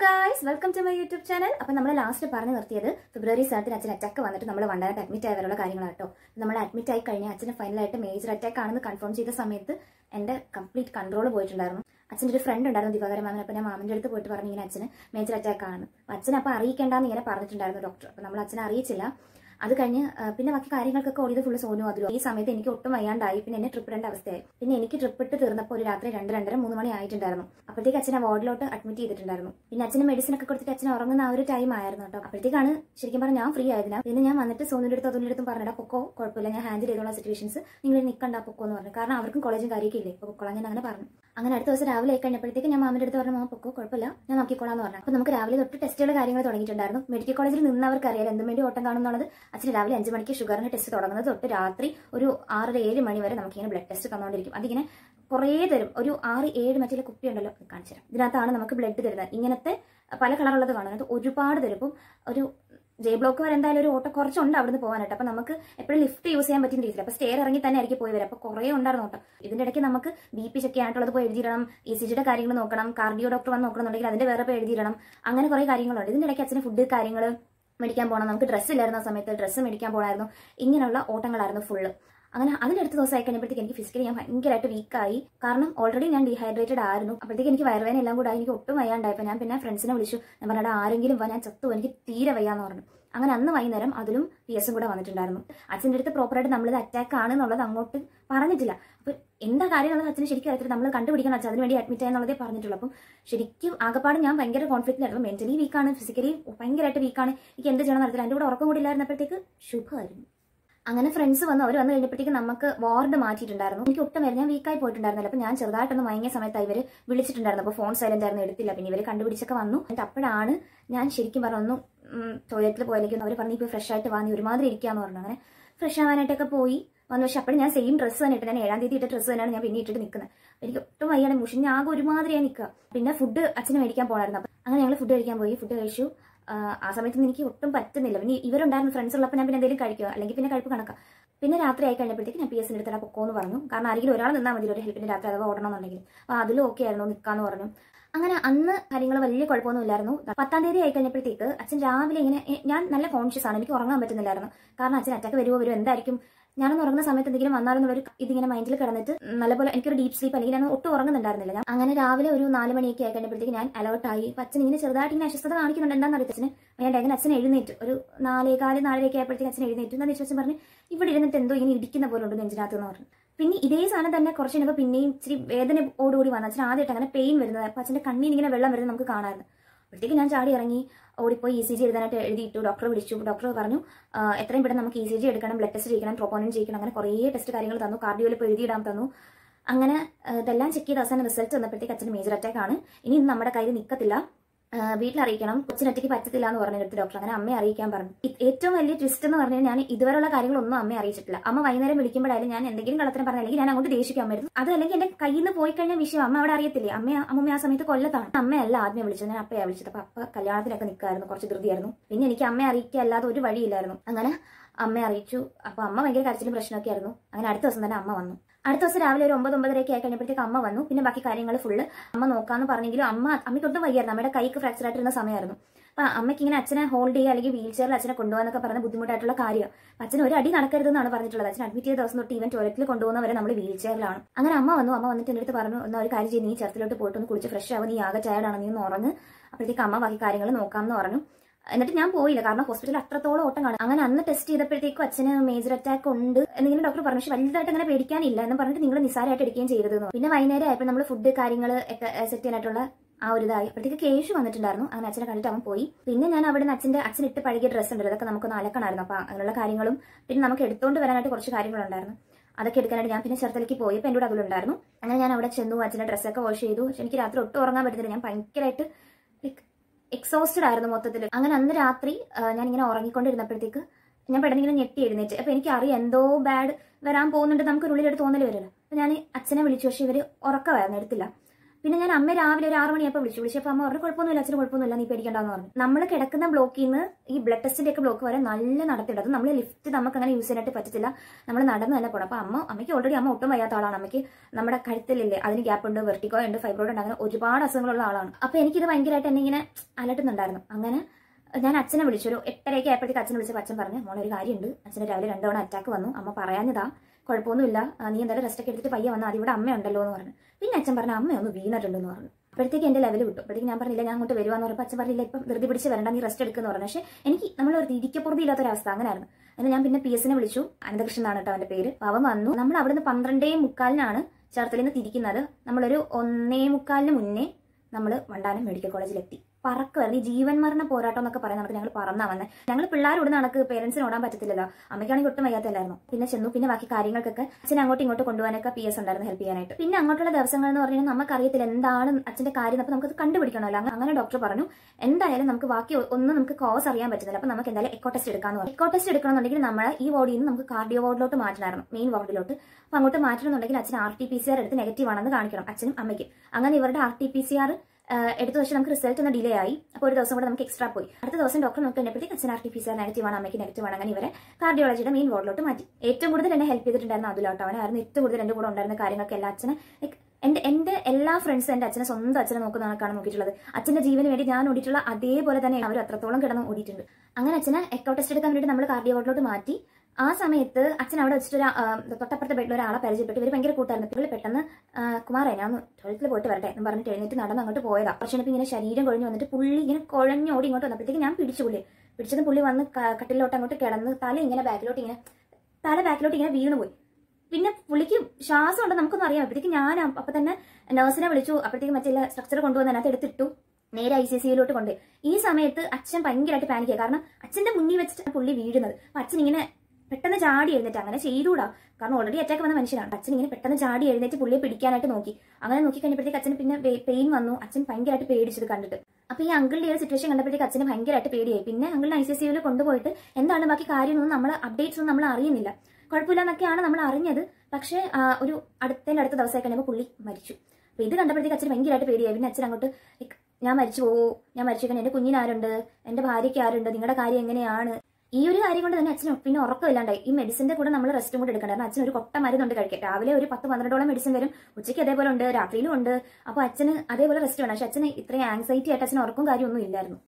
Guys welcome to my YouTube channel അപ്പം നമ്മൾ last പറഞ്ഞു നിർത്തിയത് ഫെബ്രുവരി സെവൻത്തിന് അച്ഛൻ അറ്റാക്ക് വന്നിട്ട് നമ്മൾ വണ്ടായിട്ട് അഡ്മിറ്റ് ആയവരുള്ള കാര്യങ്ങളാണ് കേട്ടോ നമ്മൾ അഡ്മിറ്റ് ആയി കഴിഞ്ഞാൽ അച്ഛന് ഫൈനലായിട്ട് മേജർ അറ്റാക്ക് ആണെന്ന് കൺഫേം ചെയ്ത സമയത്ത് എൻ്റെ കംപ്ലീറ്റ് കൺട്രോൾ പോയിട്ടുണ്ടായിരുന്നു അച്ഛൻ്റെ ഒരു ഫ്രണ്ട് ഉണ്ടായിരുന്നു ദിവാകര മാമൻ അപ്പം ഞാൻ മാമൻ്റെ അടുത്ത് പോയിട്ട് പറഞ്ഞു ഇങ്ങനെ അച്ഛന് മേജർ അറ്റാക്ക് ആണ് അപ്പം അച്ഛൻ അപ്പം അറിയിക്കേണ്ടെന്ന് ഇങ്ങനെ പറഞ്ഞിട്ടുണ്ടായിരുന്നു ഡോക്ടർ അപ്പം നമ്മൾ അച്ഛനെ അറിയിച്ചില്ല അത് കഴിഞ്ഞ് ആ, പിന്നെ ബാക്കി കാര്യങ്ങൾക്കൊക്കെ ഓടിയത് ഫുള്ള് സോനു അതിലും ഈ സമയത്ത് എനിക്ക് ഒട്ടും വയ്യാണ്ടായി പിന്നെ എന്നെ ട്രിപ്പ് ഇടേണ്ട അവസ്ഥയായി പിന്നെ എനിക്ക് ട്രിപ്പ് ഇട്ട് തീർന്നപ്പോൾ ഒരു രാത്രി രണ്ട് രണ്ടര മൂന്ന് മണി ആയിട്ടുണ്ടായിരുന്നു അപ്പോഴത്തേക്ക് അച്ഛനെ വാർഡിലോട്ട് അഡ്മിറ്റ് ചെയ്തിട്ടുണ്ടായിരുന്നു പിന്നെ അച്ഛന് മെഡിസിൻ ഒക്കെ കൊടുത്തിട്ട് അച്ഛൻ ഉറങ്ങുന്ന ആ ഒരു ടൈം ആയിരുന്നു കേട്ടോ അപ്പോഴത്തേക്കാണ് ശരിക്കും പറഞ്ഞാൽ ഞാൻ ഫ്രീ ആയതിനാ പിന്നെ ഞാൻ വന്നിട്ട് സോനുവിന്റെ അടുത്ത് അതിൻ്റെ അടുത്തും പറഞ്ഞിട്ട് പൊക്കോ കുഴപ്പമില്ല ഞാൻ ഹാൻഡിൽ ചെയ്തോളാം സിറ്റുവേഷൻസ് നിങ്ങൾ നിൽക്കണ്ട പൊക്കോ എന്ന് പറഞ്ഞു കാരണം അവർക്കും കോളേജും കാര്യമൊക്കെ ഇല്ലേ അപ്പോൾ പൊക്കോളാം ഞാൻ അങ്ങനെ പറഞ്ഞു അങ്ങനെ അടുത്ത ദിവസം രാവിലെ ആയി കഴിഞ്ഞപ്പോഴത്തേക്ക് ഞാൻ മാമിന്റെ അടുത്ത് പറഞ്ഞു മാം പൊക്കോ കുഴപ്പമില്ല ഞാൻ നോക്കിക്കോളാം എന്ന് പറഞ്ഞു അപ്പോൾ നമുക്ക് രാവിലെ തൊട്ട് ടെസ്റ്റുകൾ കാര്യങ്ങൾ തുടങ്ങിയിട്ടുണ്ടായിരുന്നു മെഡിക്കൽ കോളേജിൽ നിന്നവർക്ക് അറിയാം എന്തും വേണ്ടി ഓട്ടം കാണുന്നുള്ളത് അച്ഛൻ രാവിലെ അഞ്ച് മണിക്ക് ഷുഗറിന്റെ ടെസ്റ്റ് തുടങ്ങുന്നത് തൊട്ട് രാത്രി ഒരു ആറര ഏഴ് മണി വരെ നമുക്കിങ്ങനെ ബ്ലഡ് ടെസ്റ്റ് തന്നുകൊണ്ടിരിക്കും അതിങ്ങനെ കുറേ തരും ഒരു ആറ് ഏഴ് മറ്റേ കുപ്പി ഉണ്ടല്ലോ അത് കാണിച്ചു തരാം ഇതിനകത്താണ് നമുക്ക് ബ്ലഡ് തരുന്നത് ഇങ്ങനത്തെ പല കളറുള്ളത് കാണും അത് ഒരുപാട് തരും ഇപ്പം ഒരു ജെ ബ്ലോക്ക് വരെ എന്തായാലും ഒരു ഓട്ടം കുറച്ചുണ്ട് അവിടുന്ന് പോകാനായിട്ട് അപ്പൊ നമുക്ക് എപ്പോഴും ലിഫ്റ്റ് യൂസ് ചെയ്യാൻ പറ്റുന്ന രീതിയിൽ അപ്പൊ സ്റ്റെയർ ഇറങ്ങി തന്നെ ആയിരിക്കും പോയി വരാം അപ്പൊ കുറേ ഉണ്ടായിരുന്നു ഓട്ടം ഇതിന്റെ ഇടയ്ക്ക് നമുക്ക് ബി പി ചെക്ക് ചെയ്യാനായിട്ടുള്ളത് പോയി എഴുതിയിടണം ഇ സി ജിയുടെ കാര്യങ്ങൾ നോക്കണം കാർഡിയോ ഡോക്ടർ വന്ന് നോക്കണമെന്നുണ്ടെങ്കിൽ അതിന്റെ വേറെ പോയി എഴുതിയിടണം അങ്ങനെ കുറേ കാര്യങ്ങളുണ്ട് ഇതിന്റെ ഇടയ്ക്ക് അച്ഛന് ഫുഡ് കാര്യങ്ങൾ മേടിക്കാൻ പോകണം നമുക്ക് ഡ്രസ്സ് ഇല്ലായിരുന്ന സമയത്ത് ഡ്രസ്സ് മേടിക്കാൻ പോകണമായിരുന്നു ഇങ്ങനെയുള്ള ഓട്ടങ്ങളായിരുന്നു ഫുള്ള് അങ്ങനെ അതിന്റെ അടുത്ത ദിവസം ആയി കഴിഞ്ഞപ്പോഴത്തേക്ക് എനിക്ക് ഫിസിക്കലി ഞാൻ ഭയങ്കരമായിട്ട് വീക്കായി കാരണം ഓൾറെഡി ഞാൻ ഡീഹൈഡ്രേറ്റഡ് ആയിരുന്നു അപ്പോഴത്തേക്ക് എനിക്ക് വയറുവേന എല്ലാം കൂടെ ആയി. എനിക്ക് ഒട്ടും വയ്യാണ്ടായപ്പോൾ ഞാൻ പിന്നെ ഫ്രണ്ട്സിനെ വിളിച്ചു ഞാൻ പറഞ്ഞാൽ ആരെങ്കിലും വാ ഞാൻ ചത്തു എനിക്ക് തീരെ വയ്യാന്ന് പറഞ്ഞു അങ്ങനെ അന്ന് വൈകുന്നേരം അതിലും പി എസും കൂടെ വന്നിട്ടുണ്ടായിരുന്നു അച്ഛൻ്റെ അടുത്ത് പ്രോപ്പറായിട്ട് നമ്മളിത് അറ്റാക്ക് ആണ് എന്നുള്ളത് അങ്ങോട്ട് പറഞ്ഞിട്ടില്ല അപ്പൊ എന്താ കാര്യം എന്നുള്ളത് അച്ഛന് ശരിക്കും അറിയത്തില്ല നമ്മൾ കണ്ടുപിടിക്കണം അച്ഛൻ അതിന് വേണ്ടി അഡ്മിറ്റ് ചെയ്യാന്നുള്ളതേ പറഞ്ഞിട്ടുള്ളൂ അപ്പം ശരിക്കും ആകപ്പാട് ഞാൻ ഭയങ്കര കോൺഫ്ലിക്റ്റിലായിരുന്നു മെന്റലി വീക്കാണ് ഫിസിക്കലി ഭയങ്കരമായിട്ട് വീക്കാണ് എനിക്ക് എന്ത് ചെയ്യണം അറിയത്തില്ല എൻ്റെ കൂടെ ഉറക്കം കൂടി ഇല്ലായിരുന്നപ്പോഴത്തേക്ക് ശുഭമായിരുന്നു അങ്ങനെ ഫ്രണ്ട്സ് വന്ന് അവർ വന്നു കഴിഞ്ഞപ്പോഴത്തേക്ക് നമുക്ക് വാർഡ് മാറ്റിയിട്ടുണ്ടായിരുന്നു എനിക്ക് ഒട്ടും വരെ ഞാൻ വീക്കായി പോയിട്ടുണ്ടായിരുന്നില്ല അപ്പോൾ ഞാൻ ചെറുതായിട്ടൊന്ന് മയങ്ങിയ സമയത്ത് ഇവർ വിളിച്ചിട്ടുണ്ടായിരുന്നു അപ്പോൾ ഫോൺ സൈലന്റ് ആയിരുന്നു എടുത്തില്ല പിന്നെ ഇവർ കണ്ടുപിടിച്ചൊക്കെ വന്നു എന്നിട്ട് അപ്പോഴാണ് ഞാൻ ശരിക്കും പറഞ്ഞു ഒന്ന് ടോയ്ലറ്റിൽ പോയാലേക്കും അവർ പറഞ്ഞു ഇപ്പോൾ ഫ്രഷ് ആയിട്ട് വാങ്ങി ഒരുമാതിരി ഇരിക്കാന്ന് പറഞ്ഞു അങ്ങനെ ഫ്രഷ് ആവാനായിട്ടൊക്കെ പോയി വന്നു പക്ഷെ അപ്പോഴും ഞാൻ സെയിം ഡ്രസ്സ് തന്നെ ഇട്ട് ഞാൻ ഏഴാം തീയതി ഇട്ട ഡ്രസ്സ് തന്നെയാണ് ഞാൻ പിന്നെ ഇട്ടിട്ട് നിൽക്കുന്നത് എനിക്ക് ഒട്ടും വയ്യാണ് മുഷിഞ്ഞ ആകെ ഒരുമാതിരിയാണ് നിൽക്കുക പിന്നെ ഫുഡ് അച്ഛന് മേടിക്കാൻ പോകായിരുന്നു അപ്പം അങ്ങനെ ഞങ്ങൾ ഫുഡ് കഴിക്കാൻ പോയി ഫുഡ് കഴിച്ചു ആ, ആ സമയത്ത് എനിക്ക് ഒട്ടും പറ്റുന്നില്ല പിന്നെ ഇവരുണ്ടായിരുന്നു ഫ്രണ്ട്സ് ഉള്ളപ്പോൾ ഞാൻ പിന്നെ എന്തെങ്കിലും കഴിക്കുക അല്ലെങ്കിൽ പിന്നെ കഴിപ്പ് കണക്കാം പിന്നെ രാത്രി ആയി കഴിഞ്ഞപ്പോഴത്തേക്ക് ഞാൻ പി എസിന്റെ അടുത്ത് പൊക്കോന്ന് പറഞ്ഞു കാരണം ആരെങ്കിലും ഒരാൾ നിന്നാൽ മതി ഒരു ഹെൽപ്പിന് രാത്രി അഥവാ ഓടണമെന്നുണ്ടെങ്കിൽ അപ്പോൾ അതിലും ഓക്കെ ആയിരുന്നു നിൽക്കാന്ന് പറഞ്ഞു അങ്ങനെ അന്ന് കാര്യങ്ങൾ വലിയ കുഴപ്പമൊന്നും ഇല്ലായിരുന്നു പത്താം തീയതി ആയി കഴിഞ്ഞപ്പോഴത്തേക്ക് അച്ഛൻ രാവിലെ ഇങ്ങനെ എ- ഞാൻ നല്ല കോൺഷ്യസ് ആണ് എനിക്ക് ഉറങ്ങാൻ പറ്റുന്നില്ലായിരുന്നു കാരണം അച്ഛൻ അറ്റാക്ക് വരുമോ വരുമോ എന്തായിരിക്കും ഞാനൊന്ന് ഉറങ്ങുന്ന സമയത്ത് എന്തെങ്കിലും വന്നാലെന്നുള്ളൊരു ഇതിങ്ങനെ മൈൻഡിൽ കിടന്നിട്ട് നല്ലപോലെ എനിക്കൊരു ഡീപ് സ്ലീപ്പ് അല്ലെങ്കിൽ ഞാൻ ഒട്ടും ഉറങ്ങുന്നുണ്ടായിരുന്നില്ല ഞാൻ അങ്ങനെ രാവിലെ ഒരു നാല് മണിയൊക്കെ ആയി കഴിഞ്ഞപ്പോഴത്തേക്ക് ഞാൻ അലേർട്ടായി അപ്പൊ അച്ഛൻ ഇങ്ങനെ ചെറുതായിട്ട് ഇങ്ങനെ അസ്വസ്ഥത കാണിക്കുന്നുണ്ട് എന്താണെന്ന് അറിയാം അച്ഛന് ഞാൻ അങ്ങനെ അച്ഛൻ എഴുന്നേറ്റ് ഒരു നാലേകാല് നാലരയൊക്കെ ആയപ്പോഴത്തേക്ക് അച്ഛൻ എഴുന്നേറ്റ് എന്നാ അച്ഛൻ പറഞ്ഞു ഇവിടെ ഇരുന്നിട്ട് എന്തോ ഇങ്ങനെ ഇടിക്കുന്ന പോലെ ഉണ്ട് നെഞ്ചിനകത്ത് എന്ന് പറഞ്ഞു പിന്നെ ഇതേ സാധനം തന്നെ കുറച്ച് കഴിഞ്ഞപ്പോൾ പിന്നെയും ഇച്ചിരി വേദനയോടുകൂടി വന്നു അച്ഛൻ ആദ്യമായിട്ട് അങ്ങനെ പെയിൻ വരുന്നത് അപ്പൊ അച്ഛന്റെ കണ്ണിന് ഇങ്ങനെ വെള്ളം വരുന്നത് നമുക്ക് കാണാമായിരുന്നു അപ്പോഴത്തേക്ക് ഞാൻ ചാടി ഇറങ്ങി ഓടിപ്പോയി ഇ സി ജി എഴുതാനായിട്ട് എഴുതിയിട്ടു ഡോക്ടറെ വിളിച്ചു ഡോക്ടർ പറഞ്ഞു "ആ, എത്രയും പെട്ടെന്ന് നമുക്ക് ഇ സി ജി എടുക്കണം ബ്ലഡ് ടെസ്റ്റ് ചെയ്യണം ട്രോപ്പോണിൻ ചെയ്യണം അങ്ങനെ കുറേ ടെസ്റ്റ് കാര്യങ്ങൾ തന്നു കാർഡിയോയിൽ ഇപ്പോൾ എഴുതിയിടാൻ തന്നു അങ്ങനെ ആ, ഇതെല്ലാം ചെക്ക് ചെയ്ത് അവസാനം റിസൾട്ട് വന്നപ്പോഴത്തേക്ക് അച്ഛന് മേജർ അറ്റാക്ക് ആണ് ഇനി ഇത് നമ്മുടെ കയ്യിൽ നിൽക്കത്തില്ല ആ, വീട്ടിൽ അറിയിക്കണം കൊച്ചിനൊറ്റയ്ക്ക് പറ്റത്തില്ല എന്ന് പറഞ്ഞു എടുത്ത് ഡോക്ടർ അങ്ങനെ അമ്മയെ അറിയിക്കാൻ പറഞ്ഞു ഇത് ഏറ്റവും വലിയ ട്വിസ്റ്റ് എന്ന് പറഞ്ഞാൽ ഞാൻ ഇതുവരെയുള്ള കാര്യങ്ങളൊന്നും അമ്മയെ അറിയിച്ചിട്ടില്ല അമ്മ വൈകുന്നേരം വിളിക്കുമ്പോഴായാലും ഞാൻ എന്തെങ്കിലും കള്ളത്തിന് പറഞ്ഞ അല്ലെങ്കിൽ ഞാൻ അങ്ങോട്ട് ദേഷിക്കാൻ പറ്റും അത് അല്ലെങ്കിൽ എന്റെ കയ്യിൽ നിന്ന് പോയി കഴിഞ്ഞ വിഷയം അമ്മ അവിടെ അറിയത്തില്ലേ അമ്മ അമ്മ ആ സമയത്ത് കൊല്ലത്താണ് അമ്മയല്ല ആദ്യം വിളിച്ചത് ഞാൻ അപ്പയാ വിളിച്ചത് അപ്പൊ അപ്പ കല്യാണത്തിനൊക്കെ നിൽക്കായിരുന്നു കുറച്ച് ധൃതിയായിരുന്നു പിന്നെ എനിക്ക് അമ്മയെ അറിയിക്കുക അല്ലാതെ ഒരു വഴിയില്ലായിരുന്നു അങ്ങനെ അമ്മയെ അറിയിച്ചു അപ്പൊ അമ്മ ഭയങ്കര കരച്ചിലും പ്രശ്നമൊക്കെ ആയിരുന്നു അങ്ങനെ അടുത്ത ദിവസം തന്നെ അമ്മ വന്നു അടുത്ത ദിവസം രാവിലെ ഒരു ഒമ്പത് ഒമ്പതരയൊക്കെ ആയി കഴിഞ്ഞപ്പോഴത്തേക്ക് അമ്മ വന്നു പിന്നെ ബാക്കി കാര്യങ്ങൾ ഫുള്ള് അമ്മ നോക്കാന്ന് പറഞ്ഞെങ്കിലും അമ്മ അമ്മയ്ക്ക് ഒട്ടും വയ്യായിരുന്നു അമ്മയുടെ കൈക്ക് ഫ്രാക്ചർ ആയിട്ടിരുന്ന സമയമായിരുന്നു അപ്പൊ അമ്മയ്ക്ക് ഇങ്ങനെ അച്ഛനെ ഹോൾഡ് ചെയ്യുക അല്ലെങ്കിൽ വീൽ ചെയറിൽ അച്ഛനെ കൊണ്ടുപോകാന്നൊക്കെ പറഞ്ഞ ബുദ്ധിമുട്ടായിട്ടുള്ള കാര്യം അപ്പൊ അച്ഛൻ ഒരു അടി നടക്കരുതെന്നാണ് പറഞ്ഞിട്ടുള്ളത് അച്ഛൻ അഡ്മിറ്റ് ചെയ്ത ദിവസം തൊട്ട് ഈവൻ ടോയ്ലറ്റിൽ കൊണ്ടുപോകുന്നവരെ നമ്മൾ വീൽ ചെയറിലാണ് അങ്ങനെ അമ്മ വന്നു അമ്മ വന്നിട്ട് എൻ്റെ അടുത്ത് പറഞ്ഞു എന്നാ ഒരു കാര്യം ചെയ്ത് നീ ചേർത്തിലോട്ട് പോയിട്ട് ഒന്ന് കുളിച്ച് ഫ്രഷ് ആവും നീ ആകെ ടയർഡാണ് നീ ഒന്ന് ഉറങ്ങ് അപ്പോഴത്തേക്ക് അമ്മ ബാക്കി കാര്യങ്ങൾ നോക്കാമെന്ന് പറഞ്ഞു എന്നിട്ട് ഞാൻ പോയില്ല കാരണം ഹോസ്പിറ്റലിൽ അത്രത്തോളം ഓട്ടം കാണും അങ്ങനെ അന്ന് ടെസ്റ്റ് ചെയ്തപ്പോഴത്തേക്കും അച്ഛന് മേജർ അറ്റാക്ക് ഉണ്ട് എന്നിങ്ങനെ ഡോക്ടർ പറഞ്ഞു പക്ഷെ വലുതായിട്ട് അങ്ങനെ പേടിക്കാനില്ല എന്ന് പറഞ്ഞിട്ട് നിങ്ങൾ നിസ്സാരമായിട്ട് എടുക്കുകയും ചെയ്തത് എന്ന് പറഞ്ഞു. പിന്നെ വൈകുന്നേരം ആയപ്പോൾ നമ്മൾ ഫുഡ് കാര്യങ്ങൾ ഒക്കെ സെറ്റ് ചെയ്യാനായിട്ടുള്ള ആ ഒരു ഇതായി അപ്പോഴത്തേക്ക് കേശു വന്നിട്ടുണ്ടായിരുന്നു അങ്ങനെ അച്ഛനെ കണ്ടിട്ട് അവൻ പോയി പിന്നെ ഞാൻ അവിടെ നിന്ന് അച്ഛന്റെ അച്ഛൻ ഇട്ട് പഴകിയ ഡ്രസ്സ് ഉണ്ട് അതൊക്കെ നമുക്കൊന്ന് അലക്കണമായിരുന്നു അപ്പൊ അങ്ങനെയുള്ള കാര്യങ്ങളും പിന്നെ നമുക്ക് എടുത്തുകൊണ്ട് വരാനായിട്ട് കുറച്ച് കാര്യങ്ങളുണ്ടായിരുന്നു അതൊക്കെ എടുക്കാനായിട്ട് ഞാൻ പിന്നെ ചെറുതലേക്ക് പോയി ഇപ്പൊ എൻ്റെ കൂടെ അതിലുണ്ടായിരുന്നു അങ്ങനെ ഞാൻ അവിടെ ചെന്നു അച്ഛന്റെ ഡ്രസ്സൊക്കെ വാഷ് ചെയ്തു പക്ഷെ എനിക്ക് രാത്രി ഒട്ടും ഉറങ്ങാൻ പറ്റുന്നില്ല ഞാൻ ഭയങ്കരമായിട്ട് like എക്സോസ്റ്റഡ് ആയിരുന്നു മൊത്തത്തിൽ അങ്ങനെ അന്ന് രാത്രി ഞാൻ ഇങ്ങനെ ഉറങ്ങിക്കൊണ്ടിരുന്നപ്പോഴത്തേക്ക് ഞാൻ പെട്ടെന്ന് ഇങ്ങനെ ഞെട്ടി എഴുന്നേറ്റ് അപ്പൊ എനിക്ക് അറിയാം എന്തോ ബാഡ് വരാൻ പോകുന്നുണ്ട് നമുക്ക് ഉള്ളിലൊരു തോന്നൽ വരുമല്ലോ അപ്പൊ ഞാൻ അച്ഛനെ വിളിച്ചു പക്ഷെ ഇവര് ഉറക്കമായിരുന്നു എടുത്തില്ല പിന്നെ ഞാൻ അമ്മ രാവിലെ ഒരു ആറ് മണിയപ്പോൾ വിളിച്ചു വിളിച്ചപ്പോൾ അമ്മ പറഞ്ഞു കുഴപ്പമൊന്നുമില്ല അച്ഛന് കുഴപ്പമൊന്നുമില്ല നീ പേടിക്കണ്ടെന്ന് പറഞ്ഞു നമ്മൾ കിടക്കുന്ന ബ്ലോക്കിൽ നിന്ന് ഈ ബ്ലഡ് ടെസ്റ്റിന്റെ ഒക്കെ ബ്ലോക്ക് വരെ നല്ല നടത്തിയിട്ട് അത് നമ്മൾ ലിഫ്റ്റ് നമുക്ക് അങ്ങനെ യൂസ് ചെയ്യാനായിട്ട് പറ്റത്തില്ല നമ്മൾ നടന്ന് തന്നെ പോകണം അപ്പൊ അമ്മ അമ്മയ്ക്ക് ഓൾറെഡി അമ്മ ഒട്ടും വയ്യാത്ത ആളാണ് അമ്മയ്ക്ക് നമ്മുടെ കഴുത്തിലില്ലേ അതിന് ഗ്യാപ്പ് ഉണ്ട് വെർട്ടിക്കോ ഉണ്ട് ഫൈബ്രോയിഡ് ഉണ്ട് അങ്ങനെ ഒരുപാട് അസുഖങ്ങളുള്ള ആളാണ് അപ്പൊ എനിക്കിത് ഭയങ്കരമായിട്ട് എന്നെ ഇങ്ങനെ അലട്ടുന്നുണ്ടായിരുന്നു അങ്ങനെ ഞാൻ അച്ഛനെ വിളിച്ചു ഒരു എട്ടരയ്ക്ക് ആയപ്പോഴത്തേക്ക് അച്ഛനെ വിളിച്ചപ്പോൾ അച്ഛൻ പറഞ്ഞു മോളെ ഒരു കാര്യമുണ്ട് അച്ഛന് രാവിലെ രണ്ടു തവണ അറ്റാക്ക് വന്നു അമ്മ പറയാഞ്ഞതാ കുഴപ്പമൊന്നുമില്ല ആ, നീ എന്തായാലും റെസ്റ്റ് ഒക്കെ എടുത്തിട്ട് പയ്യെ വന്നാൽ ഇവിടെ അമ്മയുണ്ടല്ലോ എന്ന് പറഞ്ഞു പിന്നെ അച്ഛൻ പറഞ്ഞു അമ്മ ഒന്ന് വീണിട്ടുണ്ടെന്ന് പറഞ്ഞു അപ്പോഴത്തേക്ക് എന്റെ ലെവൽ വിട്ടു അപ്പോഴത്തേക്ക് ഞാൻ പറഞ്ഞില്ല ഞാൻ അങ്ങോട്ട് വരുവാന്ന് പറഞ്ഞപ്പോൾ അച്ഛൻ പറഞ്ഞില്ല ഇപ്പം ധൃതി പിടിച്ച് വരണ്ട നീ റെസ്റ്റ് എടുക്കുന്നു പറഞ്ഞു പക്ഷേ എനിക്ക് നമ്മൾ ഒരു ഇരിക്കപ്പുറതി ഇല്ലാത്ത ഒരു അവസ്ഥ അങ്ങനെയായിരുന്നു അങ്ങനെ ഞാൻ പിന്നെ പി എസിനെ വിളിച്ചു അനന്തകൃഷ്ണൻ എന്നാണ് കേട്ടോ അവന്റെ പേര് അപ്പൊ അവൻ വന്നു നമ്മൾ അവിടുന്ന് പന്ത്രണ്ടേ മുക്കാലിനാണ് ചേർത്തലിൽ നിന്ന് തിരിക്കുന്നത് നമ്മളൊരു ഒന്നേ മുക്കാലിന് മുന്നേ നമ്മൾ വണ്ടാനം മെഡിക്കൽ കോളേജിലെത്തി പറക്കുമായിരുന്നു ഈ ജീവൻ മരണ പോരാട്ടം എന്നൊക്കെ പറയുന്ന കണക്ക് ഞങ്ങൾ പറന്നാ വന്നെ ഞങ്ങൾ പിള്ളേരോട് നടക്ക് പേരൻസിന് ഓടാൻ പറ്റത്തില്ലല്ലോ അമ്മയ്ക്കാണെങ്കിൽ ഒട്ടും വയ്യാത്തല്ലായിരുന്നു പിന്നെ ചെന്നു പിന്നെ ബാക്കി കാര്യങ്ങൾക്കൊക്കെ അച്ഛൻ അങ്ങോട്ടും ഇങ്ങോട്ട് കൊണ്ടുപോകാനൊക്കെ പി എസ് ഉണ്ടായിരുന്നു ഹെൽപ്പ് ചെയ്യാനായിട്ട് പിന്നെ അങ്ങോട്ടുള്ള ദിവസങ്ങൾ എന്ന് പറഞ്ഞാൽ നമുക്കറിയത്തില്ല എന്താണ് അച്ഛന്റെ കാര്യം അപ്പൊ നമുക്കത് കണ്ടുപിടിക്കണമല്ലോ അങ്ങനെ- അങ്ങനെ ഡോക്ടർ പറഞ്ഞു എന്തായാലും നമുക്ക് ബാക്കി ഒന്നും നമുക്ക് കോസ് അറിയാൻ പറ്റുന്നില്ല അപ്പൊ നമുക്ക് എന്തായാലും എക്കോ ടെസ്റ്റ് എടുക്കാന്ന് പറഞ്ഞു എക്കോ ടെസ്റ്റ് എടുക്കണമെന്നുണ്ടെങ്കിൽ നമ്മളെ ഈ വാർഡിൽ നിന്ന് നമുക്ക് കാർഡിയോ വാർഡിലോട്ട് മാറ്റണമായിരുന്നു മെയിൻ വാർഡിലോട്ട് അപ്പൊ അങ്ങോട്ട് മാറ്റണമെന്നുണ്ടെങ്കിൽ അച്ഛൻ R T P C R എടുത്ത് നെഗറ്റീവ് ആണെന്ന് കാണിക്കണം അച്ഛനും അമ്മയ്ക്കും അങ്ങനെ ഇവരുടെ R T P C R എടുത്ത പക്ഷേ നമുക്ക് റിസൾട്ട് ഒന്ന് ഡിലേ ആയി അപ്പോൾ ഒരു ദിവസം കൂടെ നമുക്ക് എക്സ്ട്രാ പോയി അടുത്ത ദിവസം ഡോക്ടർ നോക്കി കഴിഞ്ഞപ്പോഴത്തേക്ക് അച്ഛൻ R T P C R negative ആണ് അമ്മയ്ക്ക് നെഗറ്റീവ് ആണ് അങ്ങനെ ഇവരെ കാർഡിയോളജിയുടെ മെയിൻ വാർഡിലോട്ട് മാറ്റി ഏറ്റവും കൂടുതൽ എന്നെ ഹെൽപ്പ് ചെയ്തിട്ടുണ്ടായിരുന്നു അതിലോട്ട് അവനായിരുന്നു ഏറ്റവും കൂടുതൽ എന്റെ കൂടെ ഉണ്ടായിരുന്ന കാര്യങ്ങളൊക്കെ എല്ലാ അച്ഛനെ like എന്റെ എന്റെ എല്ലാ ഫ്രണ്ട്സും എന്റെ അച്ഛനെ സ്വന്തം അച്ഛനെ നോക്കുന്ന കണക്കാണ് നോക്കിയിട്ടുള്ളത് അച്ഛന്റെ ജീവന് വേണ്ടി ഞാൻ ഓടിയിട്ടുള്ള അതേപോലെ തന്നെ അവർ അത്രത്തോളം കിടന്ന് ഓടിയിട്ടുണ്ട് അങ്ങനെ അച്ഛനെ എക്കോ ടെസ്റ്റ് എടുക്കാൻ വേണ്ടി നമ്മൾ കാർഡിയോ വാർഡിലോട്ട് മാറ്റി ആ സമയത്ത് അച്ഛൻ അവിടെ വെച്ചിട്ട് ഒരു ആ, തൊട്ടപ്പുറത്തെ ബെഡിൽ ഒരാളെ പരിചയപ്പെട്ടു ഇവർ ഭയങ്കര കൂട്ടായിരുന്നു പുള്ളി പെട്ടെന്ന് ആ, കുമാരേ ഞാൻ ട്വൽത്തിൽ പോയിട്ട് വരട്ടെ എന്ന് പറഞ്ഞിട്ട് എഴുന്നേറ്റ് നടന്ന് അങ്ങോട്ട് പോയതാ പക്ഷേ ഇപ്പൊ ഇങ്ങനെ ശരീരം കൊഴിഞ്ഞു വന്നിട്ട് പുള്ളി ഇങ്ങനെ കുഴഞ്ഞോടി ഇങ്ങോട്ട് വന്നപ്പോഴത്തേക്ക് ഞാൻ പിടിച്ചു പുള്ളി പിടിച്ചത് പുള്ളി വന്ന് ക- കട്ടിലോട്ട് അങ്ങോട്ട് കിടന്ന് തല ഇങ്ങനെ ബാക്കിലോട്ട് ഇങ്ങനെ തല ബാക്കിലോട്ട് ഇങ്ങനെ വീണു പോയി പിന്നെ പുള്ളിക്ക് ശ്വാസം ഉണ്ടെന്ന് നമുക്കൊന്നും അറിയാം അപ്പോഴത്തേക്ക് ഞാൻ അപ്പ- അപ്പൊ തന്നെ നഴ്സിനെ വിളിച്ചു അപ്പോഴത്തേക്ക് മറ്റേ സ്ട്രക്ചർ കൊണ്ടുവന്ന് അതിനകത്ത് എടുത്തിട്ടു നേരെ ഐ സി സിയിലോട്ട് കൊണ്ട് ഈ സമയത്ത് അച്ഛൻ ഭയങ്കരമായിട്ട് പാനിക്കുക കാരണം അച്ഛന്റെ മുന്നിൽ വെച്ചിട്ട് പുള്ളി വീഴുന്നത് അപ്പൊ അച്ഛൻ ഇങ്ങനെ പെട്ടെന്ന് ചാടി എഴുന്നേറ്റ് അങ്ങനെ ചെയ്തുകൂടാ കാരണം ഓൾറെഡി അറ്റാക്ക് വന്ന മനുഷ്യനാണ് അച്ഛൻ ഇങ്ങനെ പെട്ടെന്ന് ചാടി എഴുന്നേറ്റ് പുള്ളിയെ പിടിക്കാനായിട്ട് നോക്കി അങ്ങനെ നോക്കി കഴിഞ്ഞപ്പോഴത്തേക്ക് അച്ഛന് പിന്നെ പെയിൻ വന്നു അച്ഛൻ ഭയങ്കരമായിട്ട് പേടിച്ചത് കണ്ടിട്ട് അപ്പൊ ഈ അങ്കിളിന്റെ ഒരു സിറ്റുവേഷൻ കണ്ടപ്പോഴത്തേക്ക് അച്ഛന് ഭയങ്കരമായിട്ട് പേടിയായി പിന്നെ അങ്കിളിനെ ഐ സി സിയിൽ കൊണ്ടുപോയിട്ട് എന്താണ് ബാക്കി കാര്യമൊന്നും നമ്മൾ അപ്ഡേറ്റ്സ് ഒന്നും നമ്മൾ അറിയുന്നില്ല കുഴപ്പമില്ല എന്നൊക്കെയാണ് നമ്മൾ അറിഞ്ഞത് പക്ഷേ ആ, ഒരു അടുത്തതിന്റെ അടുത്ത ദിവസമായി കഴിഞ്ഞപ്പോൾ പുള്ളി മരിച്ചു അപ്പൊ ഇത് കണ്ടപ്പോഴത്തേക്ക് അച്ഛൻ ഭയങ്കരമായിട്ട് പേടിയായി പിന്നെ അച്ഛൻ അങ്ങോട്ട് like, ഞാൻ മരിച്ചു പോവോ ഞാൻ മരിച്ചു കഴിഞ്ഞാൽ എന്റെ കുഞ്ഞിന് ആരുണ്ട് എന്റെ ഭാര്യയ്ക്ക് ആരുണ്ട് നിങ്ങളുടെ കാര്യം എങ്ങനെയാണ് ഈ ഒരു കാര്യം കൊണ്ട് തന്നെ അച്ഛന് പിന്നെ ഉറക്കമില്ലാണ്ടായി ഈ മെഡിസിന്റെ കൂടെ നമ്മൾ റെസ്റ്റും കൂടെ എടുക്കണം കാരണം അച്ഛൻ ഒരു കൊട്ട മരുന്നുണ്ട് കഴിക്കാം രാവിലെ ഒരു പത്ത് പന്ത്രണ്ടോളം മെഡിസിൻ വരും ഉച്ചയ്ക്ക് അതേപോലെ ഉണ്ട് രാത്രിയിലും ഉണ്ട് അപ്പൊ അച്ഛന് അതേപോലെ റെസ്റ്റ് വേണം പക്ഷെ അച്ഛന് ഇത്രയും ആങ്സൈറ്റി ആയിട്ട് അച്ഛന് ഉറക്കും കാര്യമൊന്നും ഇല്ലായിരുന്നു